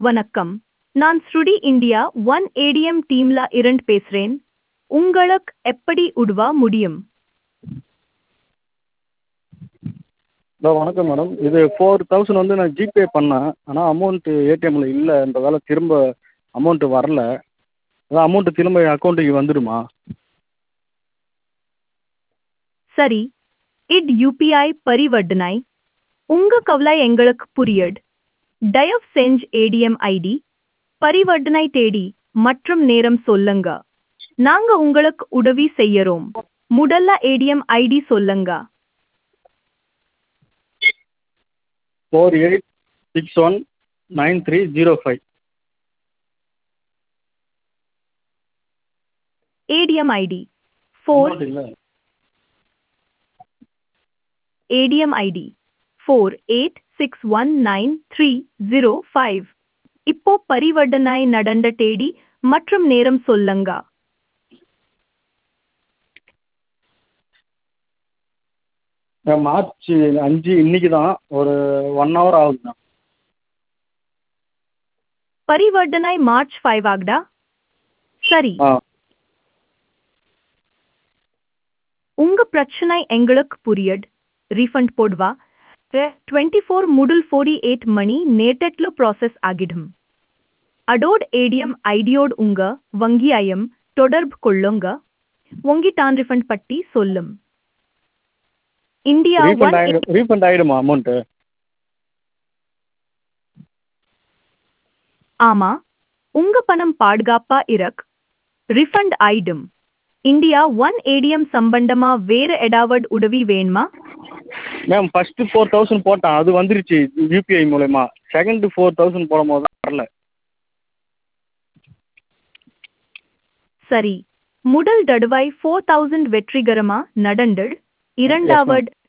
வணக்கம் நான் ஸ்ருடி இந்தியா ஒன் ஏடிஎம் டீம்ல இருந்து பேசுறேன் உங்களுக்கு எப்படி உதவ முடியும் ஹலோ வணக்கம் மேடம் இது ஃபோர் தௌசண்ட் வந்து நான் ஜிபே பண்ணேன் ஆனால் அமௌண்ட்டு ஏடிஎம்மில் இல்லைன்றதால திரும்ப அமௌண்ட்டு வரல அதான் அமௌண்ட்டு திரும்ப என் அக்கௌண்ட்டுக்கு வந்துடுமா சரி இட் யூபிஐ பரிவர்த்தனை உங்க கவலை எங்களுக்கு புரியுது தயவு செஞ்சு ஏடிஎம் ஐடி பரிவர்த்தனை தேதி மற்றும் நேரம் சொல்லுங்க நாங்க உங்களுக்கு உதவி செய்யறோம் முதல்ல ஏடிஎம் ஐடி சொல்லுங்க four eight six one nine three zero five ATM ID four இல்லை ATM ID four eight six one nine three zero five இப்போ பரிவர்த்தனை நடந்த தேதி மற்றும் நேரம் சொல்லுங்க மார்ச் அஞ்சு இன்னைக்கு தான் ஒரு ஒன் ஹவர் ஆகுது மேம் பரிவர்த்தனை மார்ச் ஃபைவ் ஆகுதா சரி ஆ உங்க பிரச்சனை எங்களுக்கு புரியுது ரீஃபண்ட் போடுவா டுவெண்ட்டி ஃபோர் முதல் ஃபோர்டி எயிட் மணி நேட்டெட்ல ப்ராசஸ் ஆகிடும் அடோட் ஏடிஎம் ஐடியோடு உங்க வங்கி ஐயம் தொடர்பு கொள்ளுங்க வங்கி டான் ரிஃபண்ட் பட்டி சொல்லும் இந்தியா ரீஃபண்ட் ஒன் ஆகிடும் ரீஃபண்ட் ஆகிடுமா அமௌண்ட்டு ஆமா உங்க பணம் பாதுகாப்பா இருக்கு ரிஃபண்ட் ஆயிடும் இந்தியா ஒன் ஏடிஎம் சம்பந்தமா வேற ஏதாவது உதவி வேணுமா மேம் ஃபஸ்ட்டு ஃபோர் தௌசண்ட் போட்டேன் அது வந்துருச்சு யூபிஐ மூலயமா செகண்டு ஃபோர் தௌசண்ட் போடும் போது தான் வரல சரி முதல் தடவை ஃபோர் தௌசண்ட் வெற்றிகரமா நடந்தது இரண்டாவது